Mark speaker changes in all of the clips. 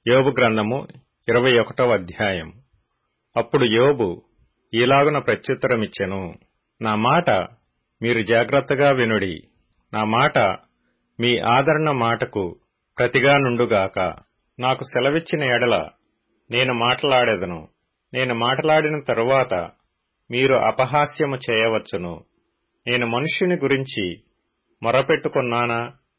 Speaker 1: యోబు గ్రంథము ఇరవై ఒకటవ అధ్యాయం అప్పుడు యోబు ఈలాగున ప్రత్యుత్తరమిచ్చెను నా మాట మీరు జాగ్రత్తగా వినుడి నా మాట మీ ఆదరణ మాటకు ప్రతిగా నుండుగాక నాకు సెలవిచ్చిన ఎడల నేను మాట్లాడెదను నేను మాట్లాడిన తరువాత మీరు అపహాస్యము చేయవచ్చును నేను మనుష్యుని గురించి మొరపెట్టుకున్నానా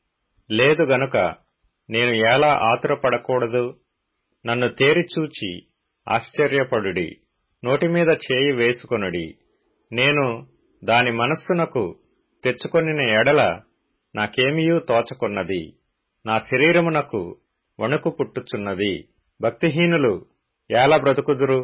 Speaker 1: లేదు గనుక నేను ఎలా ఆతురపడకూడదు నన్ను తేరిచూచి ఆశ్చర్యపడుడి నోటిమీద చేయి వేసుకొనుడి నేను దాని మనస్సునకు తెచ్చుకొనిన ఎడల నాకేమియూ తోచకున్నది నా శరీరమునకు వణుకు పుట్టుచున్నది భక్తిహీనులు ఏల బ్రతుకుదురు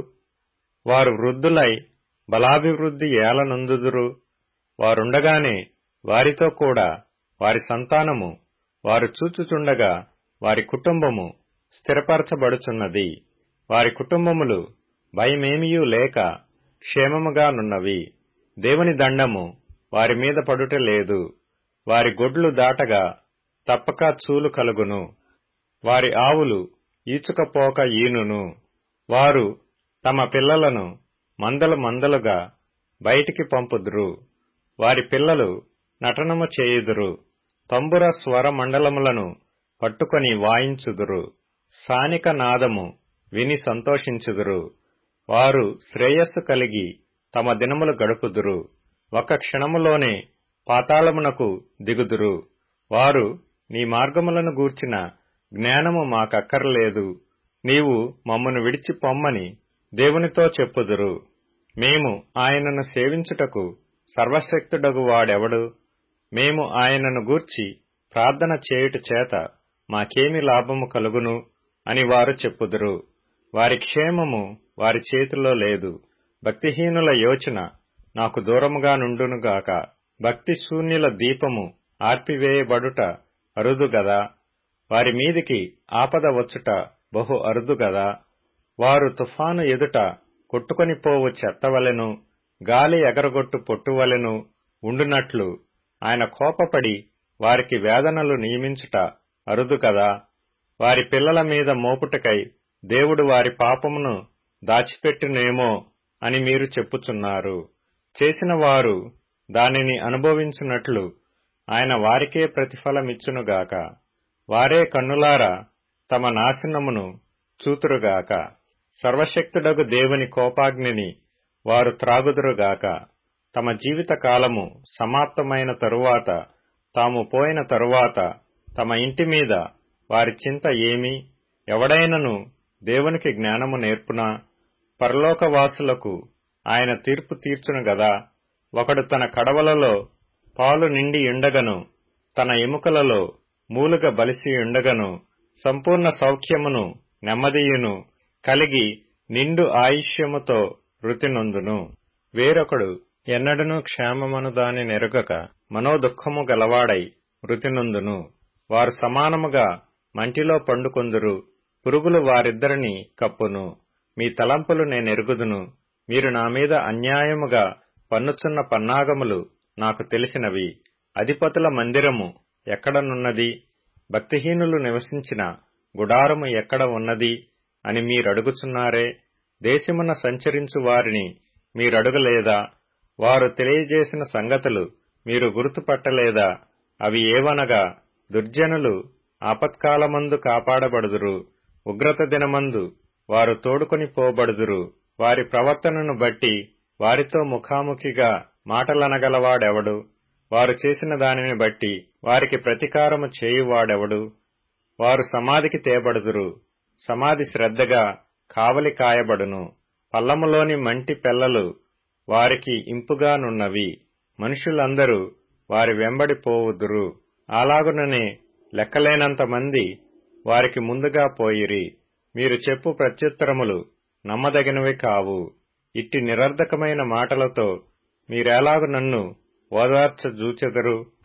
Speaker 1: వారు వృద్ధులై బలాభివృద్ధి ఏల నొందుదురు వారుండగానే వారితో కూడా వారి సంతానము వారు చూచుచుండగా వారి కుటుంబము స్థిరపరచబడుచున్నది వారి కుటుంబములు భయమేమియూ లేక క్షేమముగానున్నవి దేవుని దండము వారి మీద పడుట లేదు వారి గొడ్లు దాటగా తప్పక చూలు కలుగును వారి ఆవులు ఈచుకపోక ఈనును వారు తమ పిల్లలను మందలు మందలుగా బయటికి పంపుదురు వారి పిల్లలు నటనము చేయుదురు తంబుర స్వర మండలములను పట్టుకొని వాయించుదురు సానిక నాదము విని సంతోషించుదురు వారు శ్రేయస్సు కలిగి తమ దినములు గడుపుదురు ఒక క్షణములోనే పాతాళమునకు దిగుదురు వారు నీ మార్గములను గూర్చిన జ్ఞానము మాకక్కర్లేదు నీవు మమ్మను విడిచి పొమ్మని దేవునితో చెప్పుదురు మేము ఆయనను సేవించుటకు సర్వశక్తుడగు వాడెవడు మేము ఆయనను గూర్చి ప్రార్థన చేయుట చేత మాకేమి లాభము కలుగును అని వారు చెప్పుదురు వారి క్షేమము వారి చేతిలో లేదు భక్తిహీనుల యోచన నాకు దూరముగా నుండునుగాక భక్తి శూన్యుల దీపము ఆర్పివేయబడుట అరుదు గదా వారి మీదికి ఆపద వచ్చుట బహు అరుదు గదా వారు తుఫాను ఎదుట కొట్టుకొని పోవు చెత్తవలెను గాలి ఎగరగొట్టు పొట్టువలెను ఉండునట్లు ఆయన కోపపడి వారికి వేదనలు నియమించుట అరుదు కదా వారి పిల్లల మీద మోపుటకై దేవుడు వారి పాపమును దాచిపెట్టునేమో అని మీరు చెప్పుచున్నారు చేసిన వారు దానిని అనుభవించున్నట్లు ఆయన వారికే ప్రతిఫలమిచ్చునుగాక వారే కన్నులారా తమ నాశనమును చూతురుగాక సర్వశక్తుడగు దేవుని కోపాగ్నిని వారు త్రాగుదురుగాక తమ జీవిత కాలము సమాప్తమైన తరువాత తాము పోయిన తరువాత తమ ఇంటి మీద వారి చింత ఏమి ఎవడైనను దేవునికి జ్ఞానము నేర్పునా పరలోకవాసులకు ఆయన తీర్పు తీర్చును గదా ఒకడు తన కడవలలో పాలు నిండి ఉండగను తన ఎముకలలో మూలుగ బలిసి ఉండగను సంపూర్ణ సౌఖ్యమును నెమ్మదియును కలిగి నిండు ఆయుష్యముతో వృతినొందును వేరొకడు ఎన్నడనూ క్షేమమను దాని నెరుగక మనోదుఃఖము గలవాడై వృతినొందును వారు సమానముగా మంటిలో పండుకొందురు పురుగులు వారిద్దరిని కప్పును మీ తలంపులు నేనెరుగుదును మీరు నా మీద అన్యాయముగా పన్నుచున్న పన్నాగములు నాకు తెలిసినవి అధిపతుల మందిరము ఎక్కడనున్నది భక్తిహీనులు నివసించిన గుడారము ఎక్కడ ఉన్నది అని మీరడుగుచున్నారే దేశమున సంచరించు వారిని మీరడుగలేదా వారు తెలియజేసిన సంగతులు మీరు గుర్తుపట్టలేదా అవి ఏవనగా దుర్జనులు ఆపత్కాలమందు కాపాడబడుదురు ఉగ్రత దినమందు వారు తోడుకొని పోబడుదురు వారి ప్రవర్తనను బట్టి వారితో ముఖాముఖిగా మాటలనగలవాడెవడు వారు చేసిన దానిని బట్టి వారికి ప్రతీకారము చేయువాడెవడు వారు సమాధికి తేబడుదురు సమాధి శ్రద్ధగా కావలి కాయబడును పల్లములోని మంటి పెల్లలు వారికి ఇంపుగానున్నవి మనుషులందరూ వారి వెంబడి పోవుదురు అలాగుననే లెక్కలేనంత మంది వారికి ముందుగా పోయిరి మీరు చెప్పు ప్రత్యుత్తరములు నమ్మదగినవి కావు ఇట్టి నిరర్ధకమైన మాటలతో మీరెలాగు నన్ను ఓదార్చ జూచెదరు